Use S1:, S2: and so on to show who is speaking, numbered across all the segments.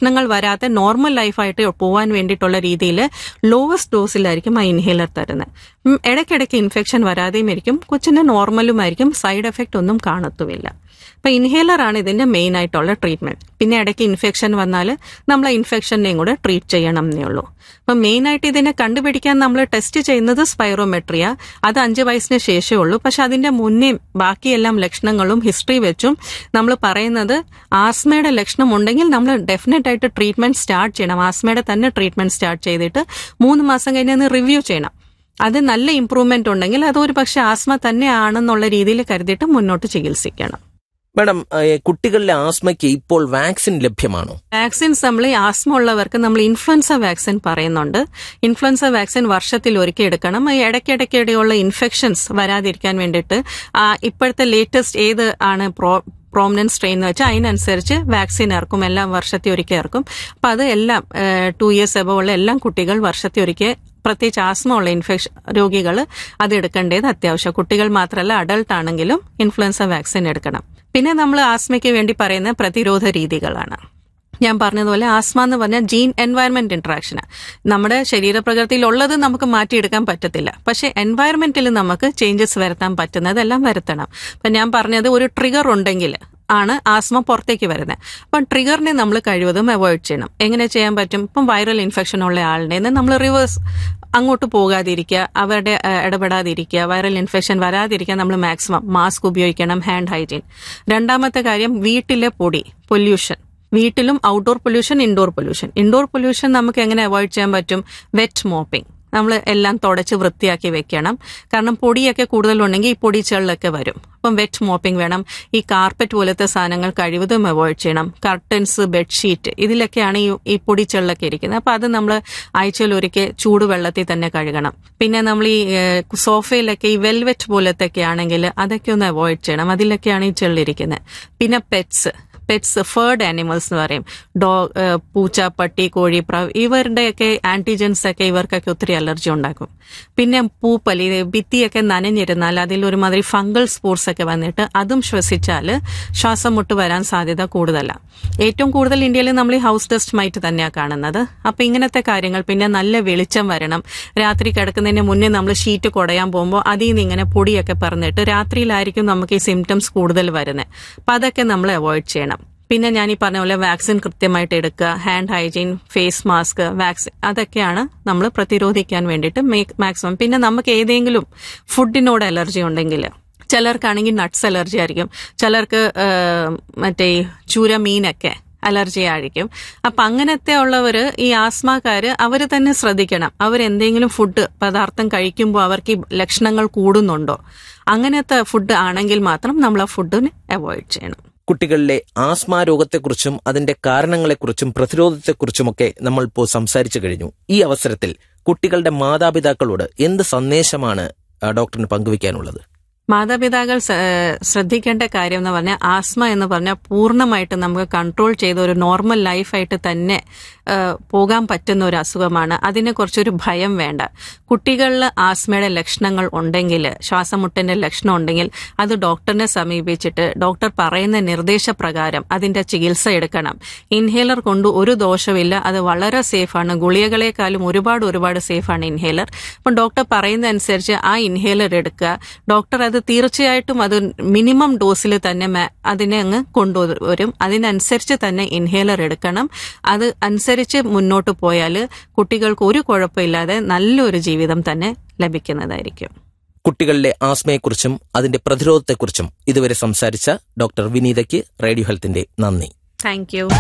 S1: ലക്ഷണങ്ങൾ വരാത്ത നോർമൽ ലൈഫായിട്ട് പോകാൻ വേണ്ടിയിട്ടുള്ള രീതിയിൽ ലോവസ്റ്റ് ഡോസിലായിരിക്കും ആ ഇൻഹേലർ തരുന്നത് ഉം, ഇടയ്ക്കിടയ്ക്ക് ഇൻഫെക്ഷൻ വരാതെയും ഇരിക്കും കൊച്ചിന് നോർമലുമായിരിക്കും സൈഡ് എഫക്റ്റ് ഒന്നും കാണത്തുമില്ല അപ്പൊ ഇൻഹേലർ ആണ് ഇതിന്റെ മെയിൻ ആയിട്ടുള്ള ട്രീറ്റ്മെന്റ് പിന്നെ ഇടയ്ക്ക് ഇൻഫെക്ഷൻ വന്നാൽ നമ്മൾ ഇൻഫെക്ഷനെയും കൂടെ ട്രീറ്റ് ചെയ്യണം എന്നേ ഉള്ളൂ അപ്പൊ മെയിൻ ആയിട്ട് ഇതിനെ കണ്ടുപിടിക്കാൻ നമ്മൾ ടെസ്റ്റ് ചെയ്യുന്നത് സ്പൈറോമെട്രിയ അത് അഞ്ച് വയസ്സിന് ശേഷമേ ഉള്ളൂ പക്ഷെ അതിന്റെ മുന്നേ ബാക്കിയെല്ലാം ലക്ഷണങ്ങളും ഹിസ്റ്ററി വെച്ചും നമ്മൾ പറയുന്നത് ആസ്മയുടെ ലക്ഷണം ഉണ്ടെങ്കിൽ നമ്മൾ ഡെഫിനറ്റ് ആയിട്ട് ട്രീറ്റ്മെന്റ് സ്റ്റാർട്ട് ചെയ്യണം ആസ്മയുടെ തന്നെ ട്രീറ്റ്മെന്റ് സ്റ്റാർട്ട് ചെയ്തിട്ട് മൂന്ന് മാസം കഴിഞ്ഞ് റിവ്യൂ ചെയ്യണം അത് നല്ല ഇമ്പ്രൂവ്മെന്റ് ഉണ്ടെങ്കിൽ അത് ഒരു പക്ഷെ ആസ്മ തന്നെയാണെന്നുള്ള രീതിയിൽ കരുതിയിട്ട് മുന്നോട്ട് ചികിത്സിക്കണം
S2: മാഡം ഏഹ്, കുട്ടികളിലെ ആസ്മയ്ക്ക് ഇപ്പോൾ വാക്സിൻ ലഭ്യമാണോ
S1: വാക്സിൻസ് നമ്മൾ ഈ ആസ്മ ഉള്ളവർക്ക് നമ്മൾ ഇൻഫ്ലുവൻസ വാക്സിൻ പറയുന്നുണ്ട് ഇൻഫ്ലുവൻസ വാക്സിൻ വർഷത്തിൽ ഒരിക്കൽ എടുക്കണം ഈ ഇടയ്ക്കിടയ്ക്കിടെയുള്ള ഇൻഫെക്ഷൻസ് വരാതിരിക്കാൻ വേണ്ടിയിട്ട് ആ, ഇപ്പോഴത്തെ ലേറ്റസ്റ്റ് ഏത് ആണ് പ്രോ പ്രോമിനന്റ് സ്ട്രെയിൻ എന്ന് വെച്ചാൽ അതിനനുസരിച്ച് വാക്സിൻ ഇറക്കും എല്ലാം വർഷത്തിൽ ഒരിക്കൽ ഇറക്കും അപ്പൊ അത് എല്ലാം ടു ഇയേഴ്സ് എബോ ഉള്ള എല്ലാം കുട്ടികൾ വർഷത്തിൽ ഒരിക്കൽ പ്രത്യേകിച്ച് ആസ്മ ഉള്ള ഇൻഫെക്ഷൻ രോഗികൾ അത് എടുക്കേണ്ടത് അത്യാവശ്യം കുട്ടികൾ മാത്രമല്ല അഡൾട്ട് ആണെങ്കിലും ഇൻഫ്ലുവൻസ വാക്സിൻ എടുക്കണം പിന്നെ നമ്മൾ ആസ്മയ്ക്ക് വേണ്ടി പറയുന്ന പ്രതിരോധ രീതികളാണ് ഞാൻ പറഞ്ഞതുപോലെ ആസ്മ എന്ന് പറഞ്ഞാൽ ജീൻ എൻവയറമെന്റ് ഇന്ററാക്ഷന് നമ്മുടെ ശരീരപ്രകൃതിയിൽ ഉള്ളത് നമുക്ക് മാറ്റിയെടുക്കാൻ പറ്റത്തില്ല പക്ഷെ എൻവയറമെന്റിൽ നമുക്ക് ചേഞ്ചസ് വരുത്താൻ പറ്റുന്നതെല്ലാം വരുത്തണം അപ്പൊ ഞാൻ പറഞ്ഞത് ഒരു ട്രിഗർ ഉണ്ടെങ്കിൽ ആണ് ആസ്മ പുറത്തേക്ക് വരുന്നത് അപ്പം ട്രിഗറിനെ നമ്മൾ കഴിവതും അവോയ്ഡ് ചെയ്യണം എങ്ങനെ ചെയ്യാൻ പറ്റും ഇപ്പം വൈറൽ ഇൻഫെക്ഷൻ ഉള്ള ആളിനെ നമ്മൾ റിവേഴ്സ് അങ്ങോട്ട് പോകാതിരിക്കുക അവരുടെ ഏഹ്, ഇടപെടാതിരിക്കുക വൈറൽ ഇൻഫെക്ഷൻ വരാതിരിക്കാൻ നമ്മൾ മാക്സിമം മാസ്ക് ഉപയോഗിക്കണം ഹാൻഡ് ഹൈജീൻ രണ്ടാമത്തെ കാര്യം വീട്ടിലെ പൊടി പൊല്യൂഷൻ വീട്ടിലും outdoor pollution indoor pollution indoor pollution നമുക്ക് എങ്ങനെ അവോയ്ഡ് ചെയ്യാൻ പറ്റും വെറ്റ് മോപ്പിംഗ് നമ്മൾ എല്ലാം തുടച്ച് വൃത്തിയാക്കി വെക്കണം കാരണം പൊടിയൊക്കെ കൂടുതലുണ്ടെങ്കിൽ ഈ പൊടിച്ചകളിലൊക്കെ വരും അപ്പം വെറ്റ് മോപ്പിംഗ് വേണം ഈ കാർപ്പറ്റ് പോലത്തെ സാധനങ്ങൾ കഴിവതും അവോയ്ഡ് ചെയ്യണം കർട്ടൻസ് ബെഡ്ഷീറ്റ് ഇതിലൊക്കെയാണ് ഈ ഈ പൊടിച്ചകളിലൊക്കെ ഇരിക്കുന്നത് അപ്പം അത് നമ്മൾ ആഴ്ചയിൽ ഒരിക്കൽ ചൂടുവെള്ളത്തിൽ തന്നെ കഴുകണം പിന്നെ നമ്മൾ ഈ ഏഹ്, സോഫയിലൊക്കെ ഈ വെൽവെറ്റ് പോലത്തെ ഒക്കെ ആണെങ്കിൽ അതൊക്കെ ഒന്ന് അവോയ്ഡ് ചെയ്യണം അതിലൊക്കെയാണ് ഈ ചെള്ളിരിക്കുന്നത് പിന്നെ പെറ്റ്സ് പെറ്റ്സ് ഫേർഡ് ആനിമൽസ് എന്ന് പറയും ഡോ ഏഹ് പൂച്ച പട്ടി കോഴി പ്രാവ് ഇവരുടെയൊക്കെ ആന്റിജൻസ് ഒക്കെ ഇവർക്കൊക്കെ ഒത്തിരി അലർജി ഉണ്ടാക്കും പിന്നെ പൂപ്പലി ഇത് ഭിത്തിയൊക്കെ നനഞ്ഞിരുന്നാൽ അതിൽ ഒരുമാതിരി ഫംഗൽ സ്പോർട്സ് ഒക്കെ വന്നിട്ട് അതും ശ്വസിച്ചാൽ ശ്വാസം മുട്ട് വരാൻ സാധ്യത കൂടുതലാണ് ഏറ്റവും കൂടുതൽ ഇന്ത്യയിൽ നമ്മൾ ഈ ഹൗസ് ഡസ്റ്റ് മൈറ്റ് തന്നെയാണ് കാണുന്നത് അപ്പൊ ഇങ്ങനത്തെ കാര്യങ്ങൾ പിന്നെ നല്ല വെളിച്ചം വരണം രാത്രി കിടക്കുന്നതിന് മുന്നേ നമ്മൾ ഷീറ്റ് കുടയാൻ പോകുമ്പോൾ അതിൽ നിന്ന് ഇങ്ങനെ പൊടിയൊക്കെ പറഞ്ഞിട്ട് രാത്രിയിലായിരിക്കും നമുക്ക് ഈ സിംറ്റംസ് കൂടുതൽ വരുന്നത് അപ്പൊ അതൊക്കെ നമ്മൾ അവോയ്ഡ് ചെയ്യണം പിന്നെ ഞാൻ ഈ പറഞ്ഞ പോലെ വാക്സിൻ കൃത്യമായിട്ട് എടുക്കുക hand hygiene face mask vaccine അതൊക്കെയാണ് നമ്മൾ പ്രതിരോധിക്കാൻ വേണ്ടിയിട്ട് മാക്സിമം പിന്നെ നമുക്ക് ഏതെങ്കിലും ഫുഡിനോട് അലർജി ഉണ്ടെങ്കിൽ ചിലർക്കാണെങ്കിൽ നട്ട്സ് അലർജി ആയിരിക്കും ചിലർക്ക് ആ, മറ്റേ ഈ ചൂര മീനൊക്കെ അലർജി ആയിരിക്കും അപ്പൊ അങ്ങനത്തെ ഉള്ളവര് ഈ ആസ്മാക്കാര് അവര് തന്നെ ശ്രദ്ധിക്കണം അവരെന്തെങ്കിലും ഫുഡ് പദാർത്ഥം കഴിക്കുമ്പോൾ അവർക്ക് ഈ ലക്ഷണങ്ങൾ കൂടുന്നുണ്ടോ അങ്ങനത്തെ ഫുഡ് ആണെങ്കിൽ മാത്രം നമ്മൾ ആ ഫുഡിനെ അവോയ്ഡ് ചെയ്യണം
S2: കുട്ടികളിലെ ആസ്മ രോഗത്തെക്കുറിച്ചും അതിന്റെ കാരണങ്ങളെക്കുറിച്ചും പ്രതിരോധത്തെക്കുറിച്ചുമൊക്കെ നമ്മൾ ഇപ്പോൾ സംസാരിച്ചു കഴിഞ്ഞു ഈ അവസരത്തിൽ കുട്ടികളുടെ മാതാപിതാക്കളോട് എന്ത് സന്ദേശമാണ് ആ, ഡോക്ടറിന് പങ്കുവയ്ക്കാനുള്ളത്
S1: മാതാപിതാക്കൾ സ- ഏഹ് ശ്രദ്ധിക്കേണ്ട കാര്യം എന്ന് പറഞ്ഞാൽ ആസ്മ എന്ന് പറഞ്ഞാൽ പൂർണ്ണമായിട്ട് നമുക്ക് കൺട്രോൾ ചെയ്ത ഒരു നോർമൽ ലൈഫായിട്ട് തന്നെ ഏഹ് പോകാൻ പറ്റുന്ന ഒരു അസുഖമാണ് അതിനെ കുറിച്ചൊരു ഭയം വേണ്ട കുട്ടികളിൽ ആസ്മയുടെ ലക്ഷണങ്ങൾ ഉണ്ടെങ്കിൽ ശ്വാസമുട്ടിന്റെ ലക്ഷണം ഉണ്ടെങ്കിൽ അത് ഡോക്ടറിനെ സമീപിച്ചിട്ട് ഡോക്ടർ പറയുന്ന നിർദ്ദേശപ്രകാരം അതിന്റെ ചികിത്സ എടുക്കണം ഇൻഹേലർ കൊണ്ട് ഒരു ദോഷമില്ല അത് വളരെ സേഫാണ് ഗുളികകളെക്കാളും ഒരുപാട് ഒരുപാട് സേഫാണ് ഇൻഹേലർ അപ്പം ഡോക്ടർ പറയുന്ന അനുസരിച്ച് ആ ഇൻഹേലർ എടുക്കുക ഡോക്ടർ അത് തീർച്ചയായിട്ടും അത് മിനിമം ഡോസിൽ തന്നെ മ- അതിനെ അങ്ങ് കൊണ്ടുവരും അതിനനുസരിച്ച് തന്നെ ഇൻഹേലർ എടുക്കണം അത് അനുസരിച്ച് മുന്നോട്ട് പോയാൽ കുട്ടികൾക്ക് ഒരു കുഴപ്പമില്ലാതെ നല്ലൊരു ജീവിതം തന്നെ ലഭിക്കുന്നതായിരിക്കും
S2: കുട്ടികളിലെ ആസ്മയെക്കുറിച്ചും അതിന്റെ പ്രതിരോധത്തെക്കുറിച്ചും ഇതുവരെ സംസാരിച്ച ഡോക്ടർ വിനീതയ്ക്ക് റേഡിയോ ഹെൽത്തിന്റെ നന്ദി
S1: താങ്ക് യു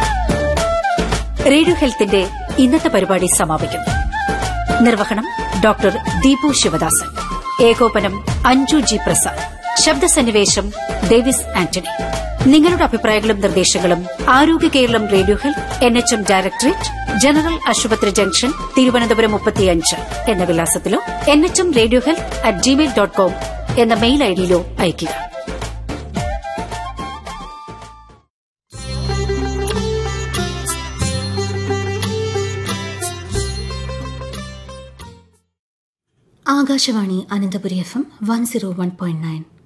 S3: റേഡിയോ ഹെൽത്തിന്റെ ഇന്നത്തെ പരിപാടി സമാപിക്കുന്നു നിർവഹണം ഡോക്ടർ ദീപു ശിവദാസൻ ഏകോപനം അഞ്ജു ജി പ്രസാദ് ശബ്ദസന്നിവേശം ഡേവിസ് ആന്റണി നിങ്ങളുടെ അഭിപ്രായങ്ങളും നിർദ്ദേശങ്ങളും Arogya Keralam radio health N H M directorate general ആശുപത്രി ജംഗ്ഷൻ തിരുവനന്തപുരം മുപ്പത്തിയഞ്ച് എന്ന വിലാസത്തിലോ N H M radio health at Gmail dot com എന്ന മെയിൽ ഐഡിയിലോ അയയ്ക്കുക
S4: Akashvani Ananthapuri F M one zero one point nine